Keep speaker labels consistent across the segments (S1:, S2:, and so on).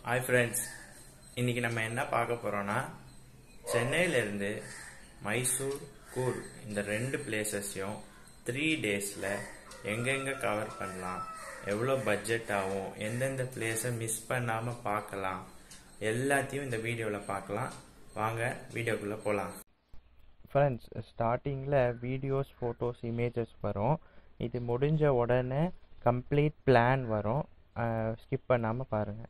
S1: Hi friends இன்னைக்கு நம்ம என்ன பார்க்க போறோம்னா சென்னையிலேருந்து மைசூர் கூர் இந்த ரெண்டு பிளேசஸையும் த்ரீ டேஸில் எங்கெங்கே கவர் பண்ணலாம் எவ்வளோ பட்ஜெட் ஆகும் எந்தெந்த பிளேஸை மிஸ் பண்ணாமல் பார்க்கலாம் எல்லாத்தையும் இந்த வீடியோவில் பார்க்கலாம் வாங்க வீடியோக்குள்ளே போகலாம்
S2: ஃப்ரெண்ட்ஸ் ஸ்டார்டிங்கில் வீடியோஸ் ஃபோட்டோஸ் இமேஜஸ் வரும் இது முடிஞ்ச உடனே கம்ப்ளீட் பிளான் வரும் ஸ்கிப் பண்ணாமல் பாருங்கள்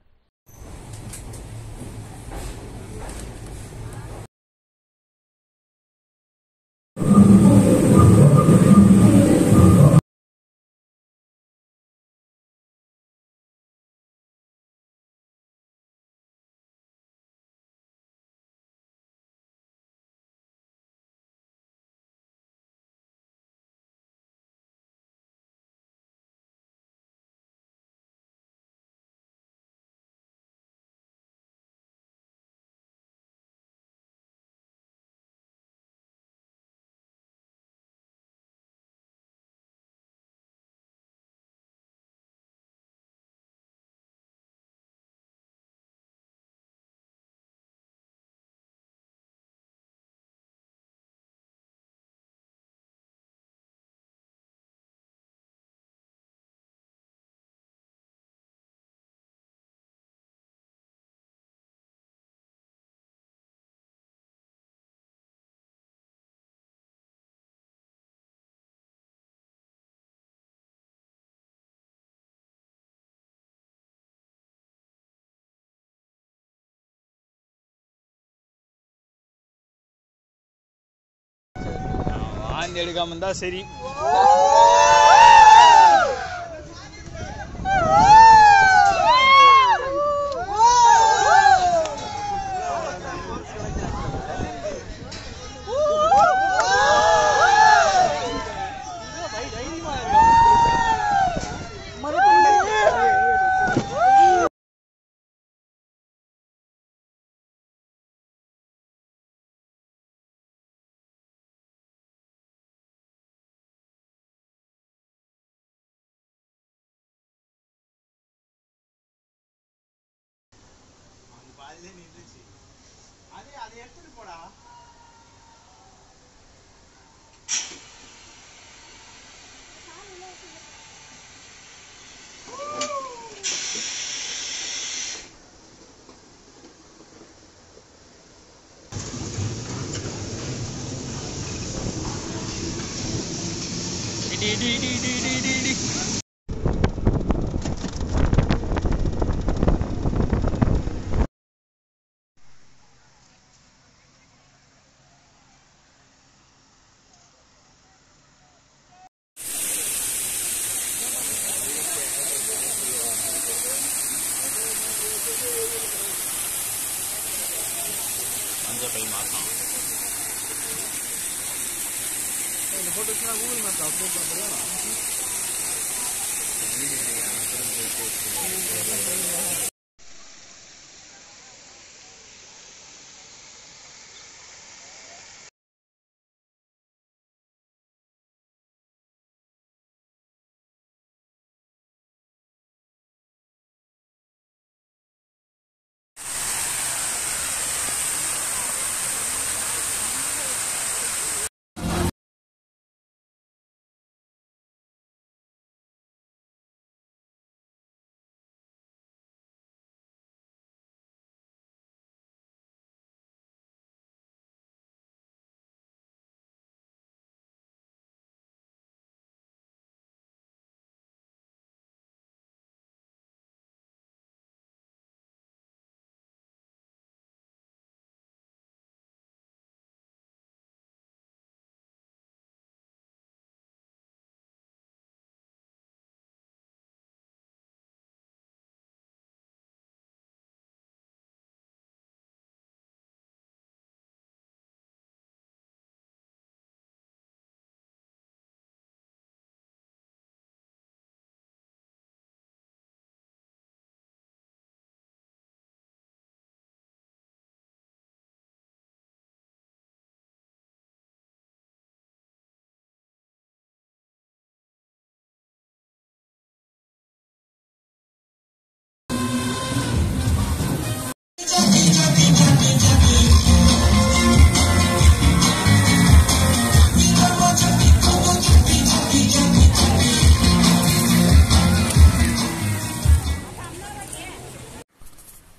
S3: வாந்தி எடுக்காம இருந்தா சரி இடி இடி இடி இடி இடி இடி இடி மஞ்சள் பை மாசம்
S2: இந்த ஃபோட்டோஸ்லாம் கூகுள் மேப்பில் அப்டேட் பண்ண முடியும்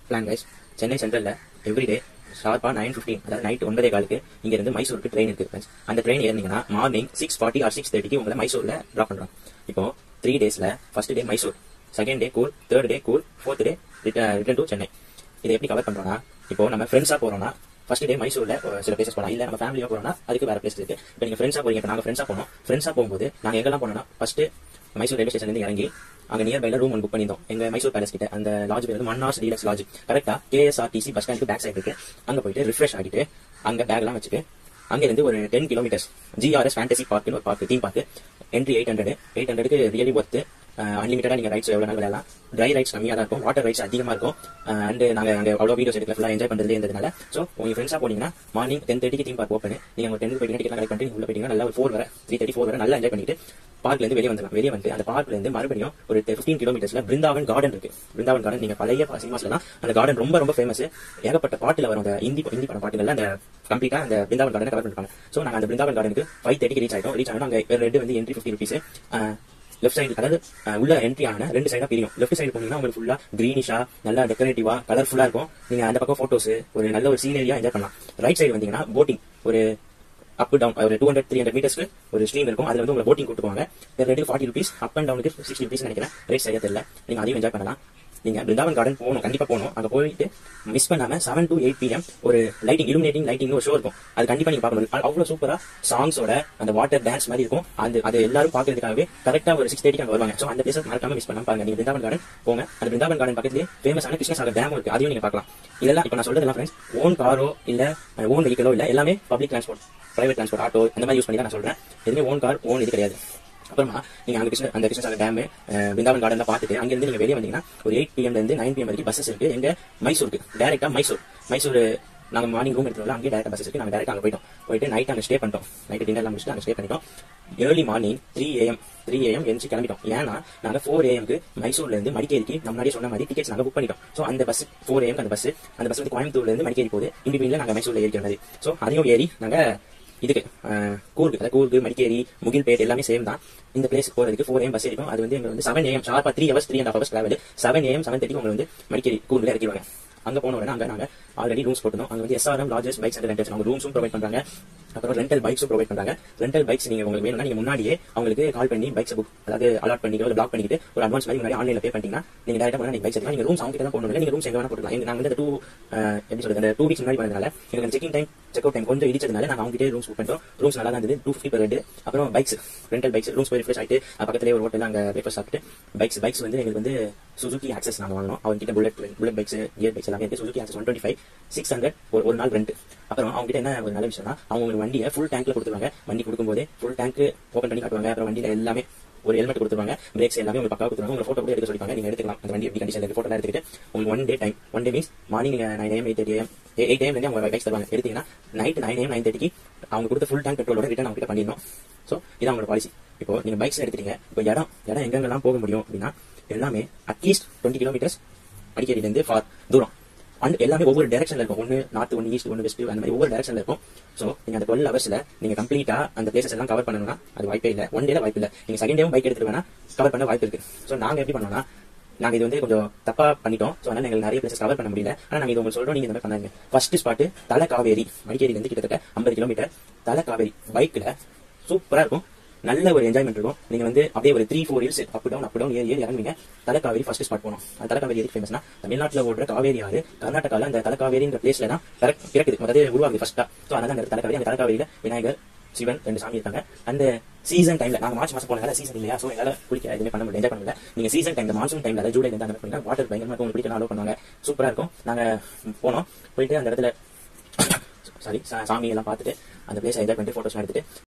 S4: பிளான் கைஸ் சென்னை சென்ட்ரல்ல எவ்ரிடே ஷார்ப்பா நைன் ஃபிஃப்டின் அதாவது நைட் ஒன்பதே காலுக்கு இங்க இருந்து மைசூருக்கு ட்ரெயின் இருக்கு friends. அந்த ட்ரெயின் ஏறினீங்கன்னா morning six forty or six தேர்ட்டிக்கு உங்களை மைசூர்ல ட்ராப் பண்றோம் இப்போ த்ரீ டேஸ்ல first day Mysore second day Coorg third day Coorg fourth day return to Chennai இதை எப்படி கவர் பண்றோம்னா இப்போ நம்ம ஃப்ரெண்ட்ஸா போறோம்னா ஃபர்ஸ்ட் டே மைசூர்ல ஒரு சில பிளேசஸ் போலாம் இல்ல நம்ம ஃபேமிலியா போறோம்னா அதுக்கு வேற பிளேஸ் இருக்கு இப்போ நீங்க ஃப்ரெண்ட்ஸா போறீங்க இப்போ நாங்க ஃப்ரெண்ட்ஸா போனோம் ஃப்ரெண்ட்ஸா போகும்போது நாங்க எங்கெல்லாம் போனோம்னா ஃபர்ஸ்ட் மைசூர் ரயில்வே ஸ்டேஷன்ல இருந்து இறங்கி அங்க நியர் பைல ரூம் ஒன்று புக் பண்ணியிருந்தோம் எங்க மைசூர் பேலஸ் கிட்ட அந்த லாட்ஜ் பேர் வந்து மன்னாஸ் டீலக்ஸ் லாட்ஜ் கரெக்டா கேஎஸ்ஆர்டிசி பஸ் ஸ்டாண்டுக்கு பேக் சைடு இருக்கு அங்க போயிட்டு ரிஃப்ரெஷ் ஆகிட்டு அங்க பேக் எல்லாம் வச்சுட்டு அங்க இருந்து ஒரு டென் கிலோமீட்டர்ஸ் ஜிஆர்எஸ் ஃபேண்டசி பார்க்னு ஒரு park theme park entry eight hundred eight ஹண்ட்ரடுக்கு ரியலி ஒர்த்து அன்லிமிட்டடா நீங்க ரைட்ஸ் எவ்வளவு நாள் விளையாடலாம் ட்ரை ரைட்ஸ் கம்மியா தான் இருக்கும் வாட்டர் ரைட்ஸ் அதிகமா இருக்கும் அண்ட் நாங்க அங்க அவ்வளவு வீடியோஸ் எடுக்கல ஃபுல்லா என்ஜாய் பண்றதுல இருந்ததுனால சோ உங்க ஃப்ரெண்ட்ஸா போனீங்கன்னா மார்னிங் டென் தேர்ட்டிக்கு தீம் பார்க் ஓப்பன் நீங்க ஒரு டென் போயிட்டு டிக்கெட் கலெக்ட் பண்ணிட்டு உள்ள போயிட்டீங்கன்னா நல்லா ஒரு ஃபோர் வர த்ரீ தேர்ட்டி ஃபோர் வர நல்லா என்ஜாய் பண்ணிட்டு பார்க்ல இருந்து வெளியே வந்துடலாம் வெளியே வந்து அந்த பார்க்ல இருந்து மறுபடியும் ஒரு ஃபிஃப்டீன் கிலோமீட்டர்ஸ்ல பிருந்தாவன் கார்டன் இருக்கு பிருந்தாவன் கார்டன் நீங்க பழைய சினிமாஸ்லாம் அந்த கார்டன் ரொம்ப ரொம்ப ஃபேமஸ் ஏகப்பட்ட பாட்டுல வரும் அந்த இந்தி இந்தி படம் பாட்டுகள்ல அந்த கம்ப்ளீட்டா அந்த பிருந்தாவன் கார்டன் கவர் பண்ணிருப்பாங்க சோ நாங்க அந்த பிருந்தாவன் கார்டனுக்கு ஃபைவ் தேர்ட்டிக்கு ரீச் ஆயிட்டோம் ரீச் ஆனோம் அங்க ரெண்டு வந்து entry fifty rupees left side அதாவது அஹ், உள்ள என்ட்ரி ஆன ரெண்டு சைடா பிரியும் லெஃப்ட் சைடு போனீங்கன்னா உங்களுக்கு ஃபுல்லா கிரீனிஷா நல்லா டெக்கரேட்டிவா கலர்ஃபுல்லா இருக்கும் நீங்க அந்த பக்கம் போட்டோஸ் ஒரு நல்ல ஒரு சீனரியா என்ஜாய் பண்ணலாம் ரைட் சைடு வந்தீங்கன்னா போட்டிங் ஒரு அப் டவுன் ஒரு டூ ஹண்ட்ரட் த்ரீ ஹண்ட்ரட் மீட்டர்ஸ்க்கு ஒரு ஸ்ட்ரீம் இருக்கும் அதுல வந்து உங்களை போட்டிங் கூட்டு போவாங்க ரெண்டு ஃபார்ட்டி ருபீஸ் அப் அண்ட் டவுனுக்கு சிக்ஸ்டி ருபீஸ் நினைக்கிறேன் ரேட் சரியா தெரியல நீங்க அதையும் என்ஜாய் பண்ணலாம் நீங்க பிருந்தாவன் கார்டன் போகணும் கண்டிப்பா போகணும் அங்க போயிட்டு மிஸ் பண்ணாம செவன் டு எயிட் பிஎம் ஒரு லைட்டிங் illuminating லைட்டிங் ஒரு ஷோ இருக்கும் அது கண்டிப்பா நீங்க பார்க்கணும் அது அவ்வளவு சூப்பரா சாங்ஸோட அந்த வாட்டர் டான்ஸ் மாதிரி இருக்கும் அந்த அது எல்லாரும் பாக்குறதுக்காகவே கரெக்டா ஒரு சிக்ஸ் தேர்ட்டிக்கு அங்க வருவாங்க சோ அந்த பிளேஸ் மறக்காம மிஸ் பண்ணாம பாருங்க நீங்க பிருந்தாவன் கார்டன் போங்க அந்த பிருந்தாவன் கார்டன் பக்கத்துலேயே ஃபேமஸான கிருஷ்ணசாகர் டேம் இருக்கு அதையும் நீங்க பார்க்கலாம் இதெல்லாம் இப்ப நான் சொல்றதெல்லாம் ஃப்ரெண்ட்ஸ் ஓன் காரோ இல்ல ஓன் வெஹிக்கலோ இல்ல எல்லாமே public transport private transport auto அந்த மாதிரி யூஸ் பண்ணி தான் நான் சொல்றேன் எதுவுமே ஓன் கார் ஓன் இது கிடையாது அப்புறமா நீங்க அங்க கிருஷ்ண அந்த கிருஷ்ணசாகர் டேம் பிருந்தாவன் கார்டன் பார்த்துட்டு அங்க இருந்து நீங்க வெளியே வந்தீங்கன்னா ஒரு எயிட் பிஎம்ல இருந்து நைன் பிஎம் வரைக்கும் பஸ்ஸஸ் இருக்கு எங்க மைசூருக்கு டேரக்டா மைசூர் மைசூர் நாங்க மார்னிங் ரூம் எடுத்துருவோம் அங்கேயே டேரக்டா பஸ் இருக்கு நாங்க டேரக்டா அங்க போயிட்டோம் போயிட்டு நைட் அங்க ஸ்டே பண்ணிட்டோம் நைட் டின்னர் எல்லாம் முடிச்சுட்டு அங்க ஸ்டே பண்ணிட்டோம் early morning three AM three AM எழுந்து கிளம்பிட்டோம் ஏன்னா நாங்க ஃபோர் ஏஎம்க்கு மைசூர்ல இருந்து மடிக்கேரிக்கு நம்ம முன்னாடியே சொன்ன மாதிரி டிக்கெட்ஸ் நாங்க புக் பண்ணிட்டோம் சோ அந்த பஸ் ஃபோர் ஏஎம் அந்த பஸ் அந்த பஸ் வந்து கோயம்புத்தூர்ல இருந்து மடிக்கேரி போகுது இண்டிவிஜுவல நாங்க மைசூர்ல ஏறிக்கிற மாதிரி சோ அதையும் ஏறி நாங்க இதுக்கு அஹ், கூர்க்கு அதாவது கூர்க்கு மடிக்கேரி முகில்பேட் எல்லாமே சேம் தான் இந்த பிளேஸ் போறதுக்கு ஃபோர் ஏஎம் பஸ் இருக்கும் அது வந்து எங்க வந்து செவன் ஏஎம் ஷார்ப்பா three hours three and hours travel seven AM seven thirty உங்களை வந்து மடிக்கேரி கூர்ல இறக்கிடுவாங்க அங்க போன உடனே அங்க நாங்க ஆல்ரெடி ரூம்ஸ் போட்டுருந்தோம் அங்க வந்து SRM largest bikes and rentals அவங்க ரூம்ஸும் ப்ரொவைட் பண்றாங்க அப்புறம் ரெண்டல் பைக்ஸும் ப்ரொவைட் பண்றாங்க ரெண்டல் பைக்ஸ் நீங்க உங்களுக்கு வேணும்னா நீங்க முன்னாடியே அவங்களுக்கு கால் பண்ணி பைக்ஸ் புக் அதாவது அலாட் பண்ணிக்கோ பிளாக் பண்ணிட்டு ஒரு அட்வான்ஸ் மாதிரி முன்னாடி ஆன்லைன்ல பே பண்ணிட்டீங்கன்னா நீங்க டேரக்டா போனா நீங்க பைக்ஸ் எடுக்கலாம் நீங்க ரூம்ஸ் அவங்க கிட்ட தான் போகணும் நீங்க ரூம்ஸ் எங்க வேணா போட்டுக்கலாம் எங்க நாங்க வந்து டூ எப்படி சொல்றது அந்த டூ வீக்ஸ் முன்னாடி பண்ணதுனால எங்களுக்கு checking time check out time கொஞ்சம் இடிச்சதுனால நாங்க அவங்க கிட்டே ரூம்ஸ் புக் பண்ணிட்டோம் ரூம்ஸ் நல்லா தான் இருந்தது டூ ஃபிஃப்டி per ரெண்டு அப்புறம் பைக்ஸ் ரெண்டல் பைக்ஸ் ரூம்ஸ் போய் ரிஃப்ரெஷ் ஆயிட்டு அது பக்கத்துலேயே ஒரு ஹோட்டல் அங்க பிரேக்ஃபாஸ்ட் சாப்பிட்டு பைக்ஸ் பைக்ஸ் வந்து எங்களுக்கு வந்து சுசுகி ஆக்சஸ் நாங்க வாங்கினோம் அவங்க கிட்ட bullet bullet bikes gear bikes எல்லாமே இருக்கு Suzuki Access one twenty five six hundred ஒரு ஒரு நாள் ரெண்ட் அப்புறம் அவங்க கிட்ட என்ன ஒரு நல்ல விஷயம்னா அவங்க ஒரு வண்டியை ஃபுல் டேங்க்ல கொடுத்துருவாங்க வண்டி கொடுக்கும்போதே ஃபுல் டேங்க் ஓப்பன் பண்ணி காட்டுவாங்க அப்புறம் வண்டியில எல்லாமே ஒரு ஹெல்மெட் கொடுத்துருவாங்க பிரேக்ஸ் எல்லாமே உங்களுக்கு பக்கா கொடுத்துருவாங்க உங்க போட்டோ கூட எடுக்க சொல்லிப்பாங்க நீங்க எடுத்துக்கலாம் அந்த வண்டி எப்படி கண்டிஷன் இருக்கு போட்டோ எடுத்துக்கிட்டு உங்களுக்கு one day time one day means morning nine AM eight AM eight AM அவங்க பைக்ஸ் தருவாங்க எடுத்தீங்கன்னா நைட் நைன் ஏஎம் நைன் தேர்ட்டிக்கு அவங்க கொடுத்த ஃபுல் டேங்க் பெட்ரோலோட ரிட்டர்ன் அவங்க கிட்ட பண்ணிடணும் ஸோ இதான் அவங்களோட பாலிசி இப்போ நீங்க பைக்ஸ் எடுத்துட்டீங்க இப்போ இடம் இடம் எங்கெங்கெல்லாம் போக முடியும் அப்படின்னா எல்லாமே அட்லீஸ்ட் டுவெண்ட்டி கிலோமீட்டர்ஸ் அடிக்கடியிலேருந்து ஃபார் தூரம் அண்ட் எல்லாமே ஒவ்வொரு டைரக்ஷன்ல இருக்கும் ஒன்னு நார்த் ஒன்னு ஈஸ்ட் ஒன்னு வெஸ்ட் அந்த மாதிரி ஒவ்வொரு டைரக்ஷன்ல இருக்கும் சோ நீங்க அந்த டுவெல் ஹவர்ஸ்ல நீங்க கம்ப்ளீட்டா அந்த பிளேசஸ் எல்லாம் கவர் பண்ணணும்னா அது வாய்ப்பே இல்ல ஒன் டேல வாய்ப்பு இல்ல நீங்க செகண்ட் டேவும் பைக் எடுத்துட்டு வேணா கவர் பண்ண வாய்ப்பு இருக்கு சோ நாங்க எப்படி பண்ணோம்னா நாங்க இது வந்து கொஞ்சம் தப்பா பண்ணிட்டோம் சோ அதனால எங்களுக்கு நிறைய பிளேசஸ் கவர் பண்ண முடியல ஆனா நாங்க இது உங்களுக்கு சொல்றோம் நீங்க இந்த மாதிரி பண்ணாங்க ஃபர்ஸ்ட் ஸ்பாட் தலை காவேரி மடிக்கேரியில இருந்து கிட்டத்தட்ட ஐம்பது கிலோமீட்டர் தலை காவேரி பைக்ல சூப்பரா இருக்கும் நல்ல ஒரு என்ஜாய்மெண்ட் இருக்கும் நீங்க வந்து அப்படியே ஒரு three four years up down up down ஏறி ஏறி இறங்குவீங்க தலக்காவேரி ஃபர்ஸ்ட் ஸ்பாட் போனோம் அந்த தலக்காவேரி எதுக்கு ஃபேமஸ்னா தமிழ்நாட்டுல ஓடுற காவேரி ஆறு கர்நாடகால அந்த தலக்காவேரின்ற பிளேஸ்ல தான் பிறக்- பிறக்குது அதாவது உருவாகுது ஃபர்ஸ்டா சோ அதனால அந்த தலக்காவேரி அந்த தலக்காவேரியில விநாயகர் சிவன் ரெண்டு சாமி இருக்காங்க அந்த சீசன் டைம்ல நாங்க மார்ச் மாசம் போனதால சீசன் இல்லையா சோ என்னால குளிக்க எதுவுமே பண்ண முடியல என்ஜாய் பண்ண முடியல நீங்க சீசன் டைம்ல மான்சூன் டைம்ல அதாவது ஜூலை இருந்து அந்த மாதிரி வாட்டர் பயங்கரமா இருக்கும் உங்களுக்கு பிடிக்க அலோவ் பண்ணுவாங்க சூப்பரா இருக்கும் நாங்க போனோம் போயிட்டு அந்த இடத்துல சாரி சாமி எல்லாம் பார்த்துட்டு அந்த பிளேஸ் என்ஜாய் பண்ணிட்டு போட்டோஸ் எடுத்துட்டு